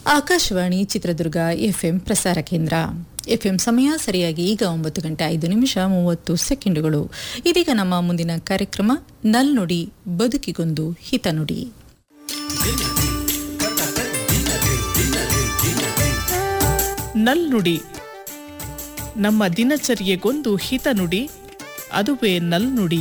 Akashvani Chitradurga FM ಪ್ರಸಾರ ಕೇಂದ್ರ FM ಸಮಯ ಸರಿಯಾಗಿ ಈಗ ಒಂಬತ್ತು ಗಂಟೆ ಐದು ನಿಮಿಷ ಮೂವತ್ತು ಸೆಕೆಂಡುಗಳು ಇದೀಗ ನಮ್ಮ ಮುಂದಿನ ಕಾರ್ಯಕ್ರಮ ನಲ್ನುಡಿ ಬದುಕಿಗೊಂದು ಹಿತನುಡಿ ನಲ್ನುಡಿ ನಮ್ಮ ದಿನಚರ್ಯೆಗೊಂದು ಹಿತನುಡಿ ಅದುವೇ ನಲ್ನುಡಿ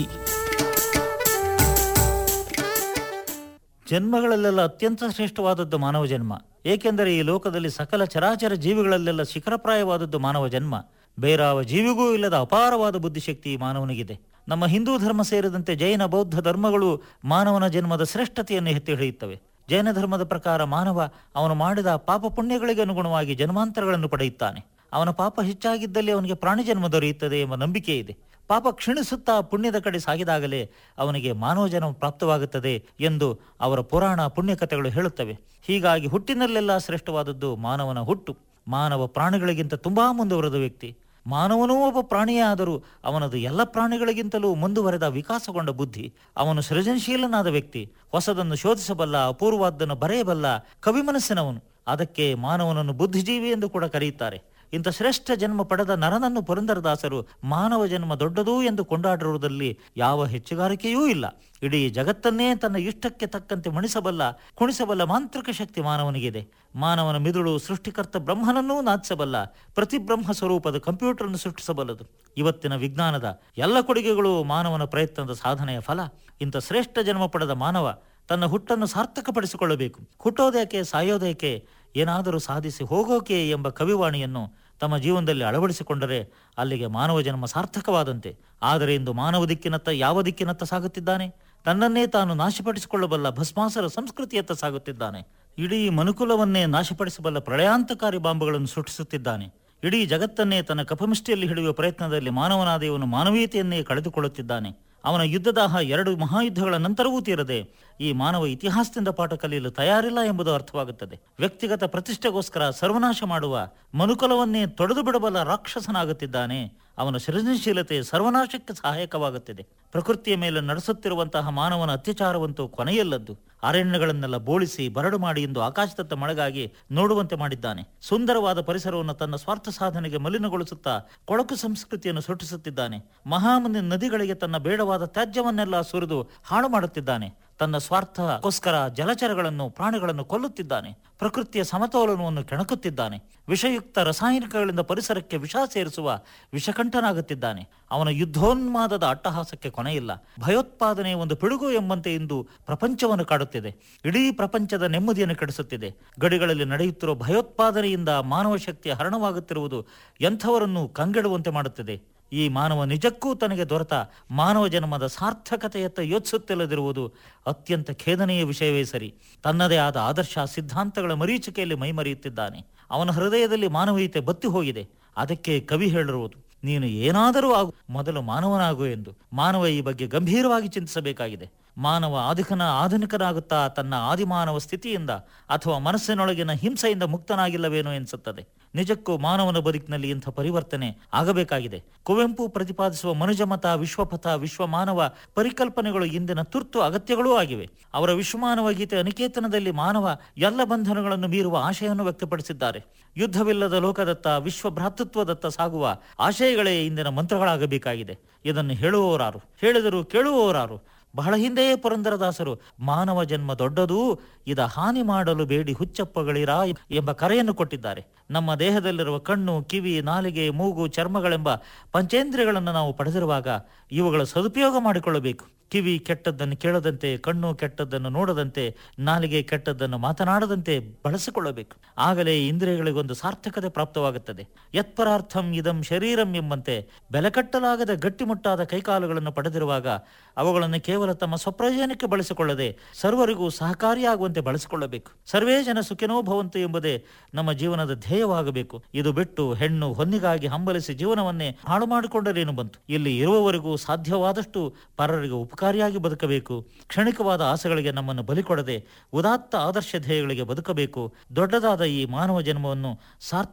ಜನ್ಮಗಳಲ್ಲೆಲ್ಲ ಅತ್ಯಂತ ಶ್ರೇಷ್ಠವಾದದ್ದು ಮಾನವ ಜನ್ಮ ಏಕೆಂದರೆ ಈ ಲೋಕದಲ್ಲಿ ಸಕಲ ಚರಾಚರ ಜೀವಿಗಳಲ್ಲೆಲ್ಲ ಶಿಖರಪ್ರಾಯವಾದದ್ದು ಮಾನವ ಜನ್ಮ ಬೇರಾವ ಜೀವಿಗೂ ಇಲ್ಲದ ಅಪಾರವಾದ ಬುದ್ಧಿಶಕ್ತಿ ಈ ಮಾನವನಿಗಿದೆ ನಮ್ಮ ಹಿಂದೂ ಧರ್ಮ ಸೇರಿದಂತೆ ಜೈನ ಬೌದ್ಧ ಧರ್ಮಗಳು ಮಾನವನ ಜನ್ಮದ ಶ್ರೇಷ್ಠತೆಯನ್ನು ಎತ್ತಿ ಹಿಡಿಯುತ್ತವೆ ಜೈನ ಧರ್ಮದ ಪ್ರಕಾರ ಮಾನವ ಅವನು ಮಾಡಿದ ಪಾಪ ಪುಣ್ಯಗಳಿಗೆ ಅನುಗುಣವಾಗಿ ಜನ್ಮಾಂತರಗಳನ್ನು ಪಡೆಯುತ್ತಾನೆ ಅವನ ಪಾಪ ಹೆಚ್ಚಾಗಿದ್ದಲ್ಲಿ ಅವನಿಗೆ ಪ್ರಾಣಿ ಜನ್ಮ ದೊರೆಯುತ್ತದೆ ಎಂಬ ನಂಬಿಕೆ ಇದೆ ಪಾಪ ಕ್ಷೀಣಿಸುತ್ತಾ ಪುಣ್ಯದ ಕಡೆ ಸಾಗಿದಾಗಲೇ ಅವನಿಗೆ ಮಾನವ ಜನ್ಮ ಪ್ರಾಪ್ತವಾಗುತ್ತದೆ ಎಂದು ಅವರ ಪುರಾಣ ಪುಣ್ಯಕಥೆಗಳು ಹೇಳುತ್ತವೆ ಹೀಗಾಗಿ ಹುಟ್ಟಿನಲ್ಲೆಲ್ಲ ಶ್ರೇಷ್ಠವಾದದ್ದು ಮಾನವನ ಹುಟ್ಟು ಮಾನವ ಪ್ರಾಣಿಗಳಿಗಿಂತ ತುಂಬಾ ಮುಂದುವರೆದ ವ್ಯಕ್ತಿ ಮಾನವನೂ ಒಬ್ಬ ಪ್ರಾಣಿಯೇ ಆದರೂ ಅವನದು ಎಲ್ಲ ಪ್ರಾಣಿಗಳಿಗಿಂತಲೂ ಮುಂದುವರೆದ ವಿಕಾಸಗೊಂಡ ಬುದ್ಧಿ ಅವನು ಸೃಜನಶೀಲನಾದ ವ್ಯಕ್ತಿ ಹೊಸದನ್ನು ಶೋಧಿಸಬಲ್ಲ ಅಪೂರ್ವಾದ್ದನ್ನು ಬರೆಯಬಲ್ಲ ಕವಿಮನಸ್ಸಿನವನು ಅದಕ್ಕೆ ಮಾನವನನ್ನು ಬುದ್ಧಿಜೀವಿ ಎಂದು ಕೂಡ ಕರೆಯುತ್ತಾರೆ ಇಂಥ ಶ್ರೇಷ್ಠ ಜನ್ಮ ಪಡೆದ ನರನನ್ನು ಪುರಂದರದಾಸರು ಮಾನವ ಜನ್ಮ ದೊಡ್ಡದು ಎಂದು ಕೊಂಡಾಡಿರುವುದರಲ್ಲಿ ಯಾವ ಹೆಚ್ಚುಗಾರಿಕೆಯೂ ಇಲ್ಲ ಇಡೀ ಜಗತ್ತನ್ನೇ ತನ್ನ ಇಷ್ಟಕ್ಕೆ ತಕ್ಕಂತೆ ಮಣಿಸಬಲ್ಲ ಕುಣಿಸಬಲ್ಲ ಮಾಂತ್ರಿಕ ಶಕ್ತಿ ಮಾನವನಿಗಿದೆ ಮಾನವನ ಮಿದುಳು ಸೃಷ್ಟಿಕರ್ತ ಬ್ರಹ್ಮನನ್ನೂ ನಾಚಿಸಬಲ್ಲ ಪ್ರತಿ ಬ್ರಹ್ಮ ಸ್ವರೂಪದ ಕಂಪ್ಯೂಟರ್ ಸೃಷ್ಟಿಸಬಲ್ಲದು ಇವತ್ತಿನ ವಿಜ್ಞಾನದ ಎಲ್ಲ ಕೊಡುಗೆಗಳು ಮಾನವನ ಪ್ರಯತ್ನದ ಸಾಧನೆಯ ಫಲ ಇಂಥ ಶ್ರೇಷ್ಠ ಜನ್ಮ ಪಡೆದ ಮಾನವ ತನ್ನ ಹುಟ್ಟನ್ನು ಸಾರ್ಥಕಪಡಿಸಿಕೊಳ್ಳಬೇಕು ಹುಟ್ಟೋದೇಕೆ ಸಾಯೋದೇಕೆ ಏನಾದರೂ ಸಾಧಿಸಿ ಹೋಗೋಕೆ ಎಂಬ ಕವಿವಾಣಿಯನ್ನು ತಮ್ಮ ಜೀವನದಲ್ಲಿ ಅಳವಡಿಸಿಕೊಂಡರೆ ಅಲ್ಲಿಗೆ ಮಾನವ ಜನ್ಮ ಸಾರ್ಥಕವಾದಂತೆ ಆದರೆ ಇಂದು ಮಾನವ ದಿಕ್ಕಿನತ್ತ ಯಾವ ದಿಕ್ಕಿನತ್ತ ಸಾಗುತ್ತಿದ್ದಾನೆ ತನ್ನನ್ನೇ ತಾನು ನಾಶಪಡಿಸಿಕೊಳ್ಳಬಲ್ಲ ಭಸ್ಮಾಸರ ಸಂಸ್ಕೃತಿಯತ್ತ ಸಾಗುತ್ತಿದ್ದಾನೆ ಇಡೀ ಮನುಕುಲವನ್ನೇ ನಾಶಪಡಿಸಬಲ್ಲ ಪ್ರಳಯಾಂತಕಾರಿ ಬಾಂಬುಗಳನ್ನು ಸೃಷ್ಟಿಸುತ್ತಿದ್ದಾನೆ ಇಡೀ ಜಗತ್ತನ್ನೇ ತನ್ನ ಕಪಮಿಷ್ಟಿಯಲ್ಲಿ ಹಿಡಿಯುವ ಪ್ರಯತ್ನದಲ್ಲಿ ಮಾನವನಾದ ಇವನು ಮಾನವೀಯತೆಯನ್ನೇ ಕಳೆದುಕೊಳ್ಳುತ್ತಿದ್ದಾನೆ ಅವನ ಯುದ್ಧದಾಹ ಎರಡು ಮಹಾಯುದ್ಧಗಳ ನಂತರವೂ ತೀರದೆ ಈ ಮಾನವ ಇತಿಹಾಸದಿಂದ ಪಾಠ ಕಲಿಯಲು ತಯಾರಿಲ್ಲ ಎಂಬುದು ಅರ್ಥವಾಗುತ್ತದೆ ವ್ಯಕ್ತಿಗತ ಪ್ರತಿಷ್ಠೆಗೋಸ್ಕರ ಸರ್ವನಾಶ ಮಾಡುವ ಮನುಕುಲವನ್ನೇ ತೊಡೆದು ಬಿಡಬಲ್ಲ ರಾಕ್ಷಸನಾಗುತ್ತಿದ್ದಾನೆ ಅವನ ಸೃಜನಶೀಲತೆ ಸರ್ವನಾಶಕ್ಕೆ ಸಹಾಯಕವಾಗುತ್ತಿದೆ ಪ್ರಕೃತಿಯ ಮೇಲೆ ನಡೆಸುತ್ತಿರುವಂತಹ ಮಾನವನ ಅತ್ಯಾಚಾರವಂತೂ ಕೊನೆಯಲ್ಲದ್ದು ಅರಣ್ಯಗಳನ್ನೆಲ್ಲ ಬೋಳಿಸಿ ಬರಡು ಮಾಡಿ ಎಂದು ಆಕಾಶದತ್ತ ಮಳೆಗಾಗಿ ನೋಡುವಂತೆ ಮಾಡಿದ್ದಾನೆ ಸುಂದರವಾದ ಪರಿಸರವನ್ನು ತನ್ನ ಸ್ವಾರ್ಥ ಸಾಧನೆಗೆ ಮಲಿನಗೊಳಿಸುತ್ತಾ ಕೊಳಕು ಸಂಸ್ಕೃತಿಯನ್ನು ಸೃಷ್ಟಿಸುತ್ತಿದ್ದಾನೆ ಮಹಾಮುನಿ ನದಿಗಳಿಗೆ ತನ್ನ ಬೇಡವಾದ ತ್ಯಾಜ್ಯವನ್ನೆಲ್ಲ ಸುರಿದು ಹಾಳು ಮಾಡುತ್ತಿದ್ದಾನೆ ತನ್ನ ಸ್ವಾರ್ಥಕ್ಕೋಸ್ಕರ ಜಲಚರಗಳನ್ನು ಪ್ರಾಣಿಗಳನ್ನು ಕೊಲ್ಲುತ್ತಿದ್ದಾನೆ ಪ್ರಕೃತಿಯ ಸಮತೋಲನವನ್ನು ಕೆಣಕುತ್ತಿದ್ದಾನೆ ವಿಷಯುಕ್ತ ರಾಸಾಯನಿಕಗಳಿಂದ ಪರಿಸರಕ್ಕೆ ವಿಷ ಸೇರಿಸುವ ವಿಷಕಂಠನಾಗುತ್ತಿದ್ದಾನೆ ಅವನ ಯುದ್ಧೋನ್ಮಾದದ ಅಟ್ಟಹಾಸಕ್ಕೆ ಕೊನೆಯಿಲ್ಲ ಭಯೋತ್ಪಾದನೆ ಒಂದು ಪಿಡುಗು ಎಂಬಂತೆ ಇಂದು ಪ್ರಪಂಚವನ್ನು ಕಾಡುತ್ತಿದೆ ಇಡೀ ಪ್ರಪಂಚದ ನೆಮ್ಮದಿಯನ್ನು ಕೆಡಿಸುತ್ತಿದೆ ಗಡಿಗಳಲ್ಲಿ ನಡೆಯುತ್ತಿರುವ ಭಯೋತ್ಪಾದನೆಯಿಂದ ಮಾನವ ಶಕ್ತಿಯ ಹರಣವಾಗುತ್ತಿರುವುದು ಎಂಥವರನ್ನು ಕಂಗೆಡುವಂತೆ ಮಾಡುತ್ತಿದೆ ಈ ಮಾನವ ನಿಜಕ್ಕೂ ತನಗೆ ದೊರೆತ ಮಾನವ ಜನ್ಮದ ಸಾರ್ಥಕತೆಯತ್ತ ಯೋಚಿಸುತ್ತಿಲ್ಲದಿರುವುದು ಅತ್ಯಂತ ಖೇದನೀಯ ವಿಷಯವೇ ಸರಿ ತನ್ನದೇ ಆದ ಆದರ್ಶ ಸಿದ್ಧಾಂತಗಳ ಮರೀಚಿಕೆಯಲ್ಲಿ ಮೈಮರೆಯುತ್ತಿದ್ದಾನೆ ಅವನ ಹೃದಯದಲ್ಲಿ ಮಾನವೀಯತೆ ಬತ್ತಿ ಹೋಗಿದೆ ಅದಕ್ಕೆ ಕವಿ ಹೇಳಿರುವುದು ನೀನು ಏನಾದರೂ ಆಗು ಮೊದಲು ಮಾನವನಾಗು ಎಂದು ಮಾನವ ಈ ಬಗ್ಗೆ ಗಂಭೀರವಾಗಿ ಚಿಂತಿಸಬೇಕಾಗಿದೆ ಮಾನವ ಆದಿಕನ ಆಧುನಿಕನಾಗುತ್ತಾ ತನ್ನ ಆದಿಮಾನವ ಸ್ಥಿತಿಯಿಂದ ಅಥವಾ ಮನಸ್ಸಿನೊಳಗಿನ ಹಿಂಸೆಯಿಂದ ಮುಕ್ತನಾಗಿಲ್ಲವೇನೋ ಎನಿಸುತ್ತದೆ ನಿಜಕ್ಕೂ ಮಾನವನ ಬದುಕಿನಲ್ಲಿ ಇಂಥ ಪರಿವರ್ತನೆ ಆಗಬೇಕಾಗಿದೆ ಕುವೆಂಪು ಪ್ರತಿಪಾದಿಸುವ ಮನುಜಮತ ವಿಶ್ವಪಥ ವಿಶ್ವಮಾನವ ಪರಿಕಲ್ಪನೆಗಳು ಇಂದಿನ ತುರ್ತು ಅಗತ್ಯಗಳೂ ಆಗಿವೆ ಅವರ ವಿಶ್ವಮಾನವ ಗೀತೆ ಅನಿಕೇತನದಲ್ಲಿ ಮಾನವ ಎಲ್ಲ ಬಂಧನಗಳನ್ನು ಮೀರುವ ಆಶಯವನ್ನು ವ್ಯಕ್ತಪಡಿಸಿದ್ದಾರೆ ಯುದ್ಧವಿಲ್ಲದ ಲೋಕದತ್ತ ವಿಶ್ವ ಭ್ರಾತೃತ್ವದತ್ತ ಸಾಗುವ ಆಶಯಗಳೇ ಇಂದಿನ ಮಂತ್ರಗಳಾಗಬೇಕಾಗಿದೆ ಇದನ್ನು ಹೇಳುವವರಾರು ಹೇಳಿದರೂ ಕೇಳುವವರಾರು ಬಹಳ ಹಿಂದೆಯೇ ಪುರಂದರದಾಸರು ಮಾನವ ಜನ್ಮ ದೊಡ್ಡದೂ ಇದ ಹಾನಿ ಮಾಡಲು ಬೇಡಿ ಹುಚ್ಚಪ್ಪಗಳಿರ ಎಂಬ ಕರೆಯನ್ನು ಕೊಟ್ಟಿದ್ದಾರೆ ನಮ್ಮ ದೇಹದಲ್ಲಿರುವ ಕಣ್ಣು ಕಿವಿ ನಾಲಿಗೆ ಮೂಗು ಚರ್ಮಗಳೆಂಬ ಪಂಚೇಂದ್ರಿಯಗಳನ್ನು ನಾವು ಪಡೆದಿರುವಾಗ ಇವುಗಳ ಸದುಪಯೋಗ ಮಾಡಿಕೊಳ್ಳಬೇಕು ಕಿವಿ ಕೆಟ್ಟದ್ದನ್ನು ಕೇಳದಂತೆ ಕಣ್ಣು ಕೆಟ್ಟದ್ದನ್ನು ನೋಡದಂತೆ ನಾಲಿಗೆ ಕೆಟ್ಟದ್ದನ್ನು ಮಾತನಾಡದಂತೆ ಬಳಸಿಕೊಳ್ಳಬೇಕು ಆಗಲೇ ಇಂದ್ರಿಯಗಳಿಗೊಂದು ಸಾರ್ಥಕತೆ ಪ್ರಾಪ್ತವಾಗುತ್ತದೆ ಯತ್ಪರಾರ್ಥಂ ಇದಂ ಶರೀರಂ ಎಂಬಂತೆ ಬೆಲೆಕಟ್ಟಲಾಗದ ಗಟ್ಟಿಮುಟ್ಟಾದ ಕೈಕಾಲುಗಳನ್ನು ಪಡೆದಿರುವಾಗ ಅವುಗಳನ್ನು ಕೇವಲ ತಮ್ಮ ಸ್ವಪ್ರಯೋಜನಕ್ಕೆ ಬಳಸಿಕೊಳ್ಳದೆ ಸರ್ವರಿಗೂ ಸಹಕಾರಿಯಾಗುವಂತೆ ಬಳಸಿಕೊಳ್ಳಬೇಕು ಸರ್ವೇ ಜನ ಸುಖಿನೋ ಭವಂತು ಎಂಬುದೇ ನಮ್ಮ ಜೀವನದ ಧ್ಯೇಯವಾಗಬೇಕು ಇದು ಬಿಟ್ಟು ಹೆಣ್ಣು ಹೊನ್ನಿಗಾಗಿ ಹಂಬಲಿಸಿ ಜೀವನವನ್ನೇ ಹಾಳು ಮಾಡಿಕೊಂಡರೇನು ಬಂತು ಇಲ್ಲಿ ಇರುವವರೆಗೂ ಸಾಧ್ಯವಾದಷ್ಟು ಪರರಿಗೆ ಉಪಕಾರಿಯಾಗಿ ಬದುಕಬೇಕು ಕ್ಷಣಿಕವಾದ ಆಸೆಗಳಿಗೆ ನಮ್ಮನ್ನು ಬಲಿಕೊಡದೆ ಉದಾತ್ತ ಆದರ್ಶ ಧ್ಯೇಯಗಳಿಗೆ ಬದುಕಬೇಕು ದೊಡ್ಡದಾದ ಈ ಮಾನವ ಜನ್ಮವನ್ನು ಸಾರ್ಥಕ